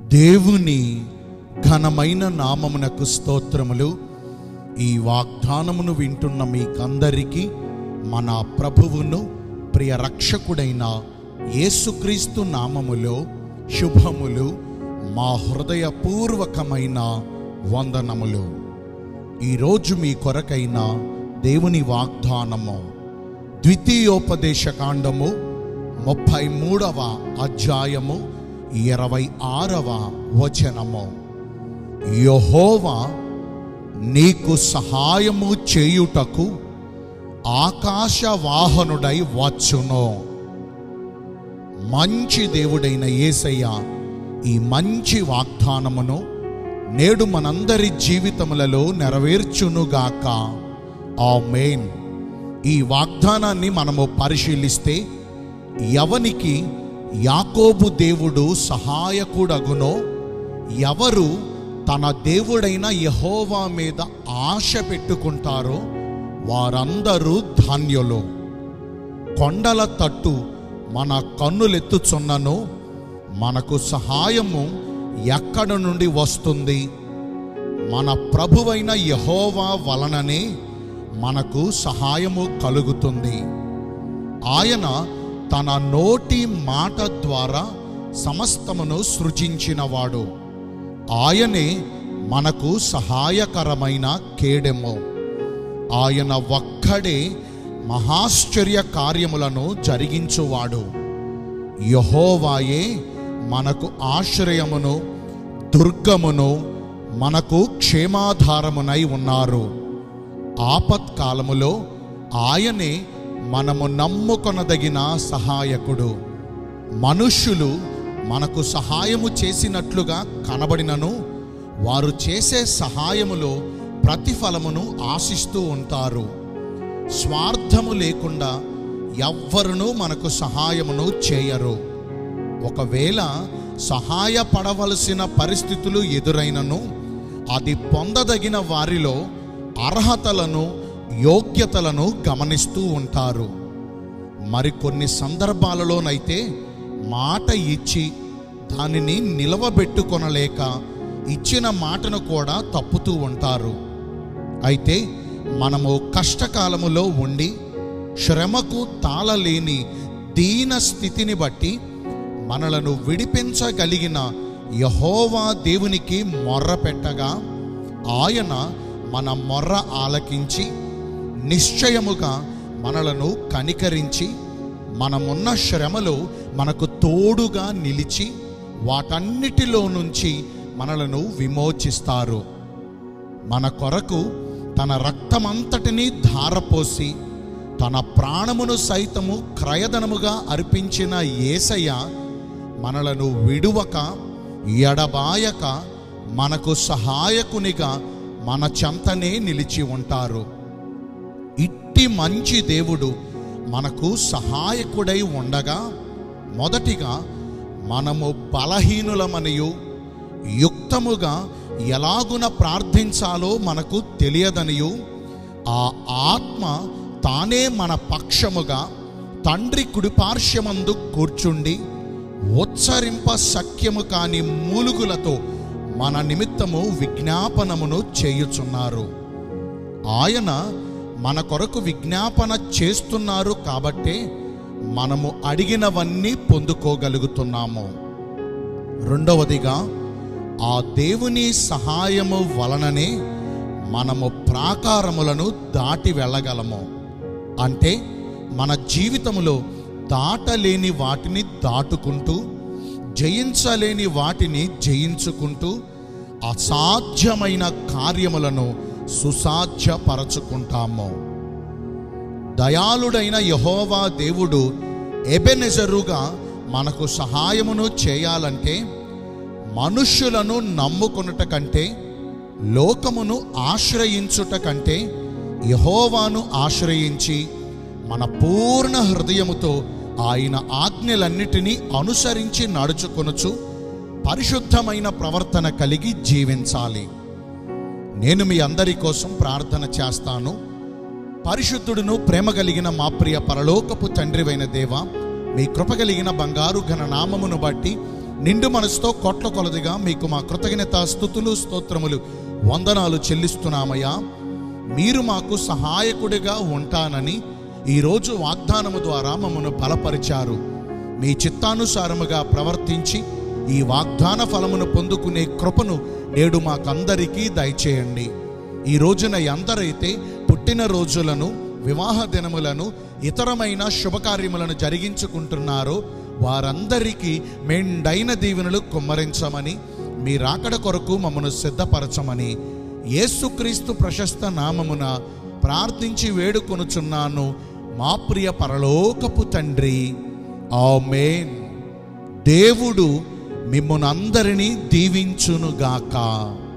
దేవుని ఘనమైన నామమునకు స్తోత్రములు ఈ వాగ్దానమును వింటున్న మీకందరికీ మన ప్రభువును ప్రియ రక్షకుడైన యేసుక్రీస్తు నామములో శుభములు మా హృదయపూర్వకమైన వందనములు ఈరోజు మీ కొరకైన దేవుని వాగ్దానము ద్వితీయోపదేశ కాండము ముప్పై మూడవ అధ్యాయము ఇరవై ఆరవ వచనము యహోవా నీకు సహాయము చేయుటకు ఆకాశ వాహనుడై వచ్చును మంచి దేవుడైన యేసయ్య ఈ మంచి వాగ్దానమును నేడు మనందరి జీవితములలో నెరవేర్చునుగాక ఆ మెయిన్ ఈ వాగ్దానాన్ని మనము పరిశీలిస్తే ఎవనికి యాకోబు దేవుడు సహాయకుడగునో ఎవరు తన దేవుడైన యహోవా మీద ఆశ పెట్టుకుంటారో వారందరూ ధాన్యులు కొండల తట్టు మన కన్నులెత్తుచున్నను మనకు సహాయము ఎక్కడ నుండి వస్తుంది మన ప్రభువైన యహోవా వలననే మనకు సహాయము కలుగుతుంది ఆయన తన నోటి మాట ద్వారా సమస్తమును సృజించినవాడు ఆయనే మనకు సహాయకరమైన కేడెము ఆయన ఒక్కడే మహాశ్చర్య కార్యములను జరిగించువాడు యహోవాయే మనకు ఆశ్రయమును దుర్గమును మనకు క్షేమాధారమునై ఉన్నారు ఆపత్కాలములో ఆయనే మనము నమ్ముకొనదగిన సహాయకుడు మనుష్యులు మనకు సహాయము చేసినట్లుగా కనబడినను వారు చేసే సహాయములో ప్రతిఫలమును ఆశిస్తూ ఉంటారు స్వార్థము లేకుండా ఎవ్వరునూ మనకు సహాయమును చేయరు ఒకవేళ సహాయపడవలసిన పరిస్థితులు ఎదురైనను అది పొందదగిన వారిలో అర్హతలను యోగ్యతలను గమనిస్తూ ఉంటారు మరికొన్ని సందర్భాలలోనైతే మాట ఇచ్చి దానిని నిలవబెట్టుకొనలేక ఇచ్చిన మాటను కూడా తప్పుతూ ఉంటారు అయితే మనము కష్టకాలములో ఉండి శ్రమకు తాళలేని దీన స్థితిని బట్టి మనలను విడిపించగలిగిన యహోవా దేవునికి మొర్ర పెట్టగా ఆయన మన మొర్ర ఆలకించి నిశ్చయముగా మనలను కనికరించి మనమున్న శ్రమలో మనకు తోడుగా నిలిచి వాటన్నిటిలో నుంచి మనలను విమోచిస్తారు మన కొరకు తన రక్తమంతటిని ధారపోసి తన ప్రాణమును సైతము క్రయధనముగా అర్పించిన యేసయ్య మనలను విడువక ఎడబాయక మనకు సహాయకునిగా మన చెంతనే నిలిచి ఉంటారు ఇట్టి మంచి దేవుడు మనకు సహాయకుడై ఉండగా మొదటిగా మనము బలహీనులమనియు యుక్తముగా ఎలాగున ప్రార్థించాలో మనకు తెలియదనియు ఆ ఆత్మ తానే మన పక్షముగా తండ్రి కుడిపార్శ్వమందు కూర్చుండి ఉచ్చరింప సఖ్యము కాని మూలుగులతో మన నిమిత్తము విజ్ఞాపనమును చేయుచున్నారు ఆయన మన కొరకు విజ్ఞాపన చేస్తున్నారు కాబట్టే మనము అడిగినవన్నీ పొందుకోగలుగుతున్నాము రెండవదిగా ఆ దేవుని సహాయము వలననే మనము ప్రాకారములను దాటి వెళ్ళగలము అంటే మన జీవితములో దాటలేని వాటిని దాటుకుంటూ జయించలేని వాటిని జయించుకుంటూ అసాధ్యమైన కార్యములను సుసాధ్యపరచుకుంటాము దయాళుడైన యహోవా దేవుడు ఎబెనెజరుగా మనకు సహాయమును చేయాలంటే మనుష్యులను నమ్ముకొనుట కంటే లోకమును ఆశ్రయించుట కంటే యహోవాను ఆశ్రయించి మన పూర్ణ హృదయముతో ఆయన ఆజ్ఞలన్నిటినీ అనుసరించి నడుచుకొనుచు పరిశుద్ధమైన ప్రవర్తన కలిగి జీవించాలి నేను మీ అందరి కోసం ప్రార్థన చేస్తాను పరిశుద్ధుడును ప్రేమ కలిగిన మా ప్రియ పరలోకపు తండ్రివైన దేవ మీ కృప కలిగిన బంగారు ఘన నామమును బట్టి నిండు మనసుతో కోట్ల కొలదిగా మీకు మా కృతజ్ఞత స్థుతులు స్తోత్రములు వందనాలు చెల్లిస్తున్నామయ్యా మీరు మాకు సహాయకుడిగా ఉంటానని ఈరోజు వాగ్దానము ద్వారా మమ్మను బలపరిచారు మీ చిత్తానుసారముగా ప్రవర్తించి ఈ వాగ్దాన ఫలమును పొందుకునే కృపను నేడు మాకందరికీ దయచేయండి ఈ రోజున ఎందరైతే పుట్టిన రోజులను వివాహ దినములను ఇతరమైన శుభకార్యములను జరిగించుకుంటున్నారో వారందరికీ మెండైన దీవెనలు కుమ్మరించమని మీ రాకడ కొరకు మమ్మను సిద్ధపరచమని యేసుక్రీస్తు ప్రశస్త నామమున ప్రార్థించి వేడుకొనుచున్నాను మా ప్రియ పరలోకపు తండ్రి ఆమేన్ దేవుడు మిమ్మునందరినీ దీవించునుగాక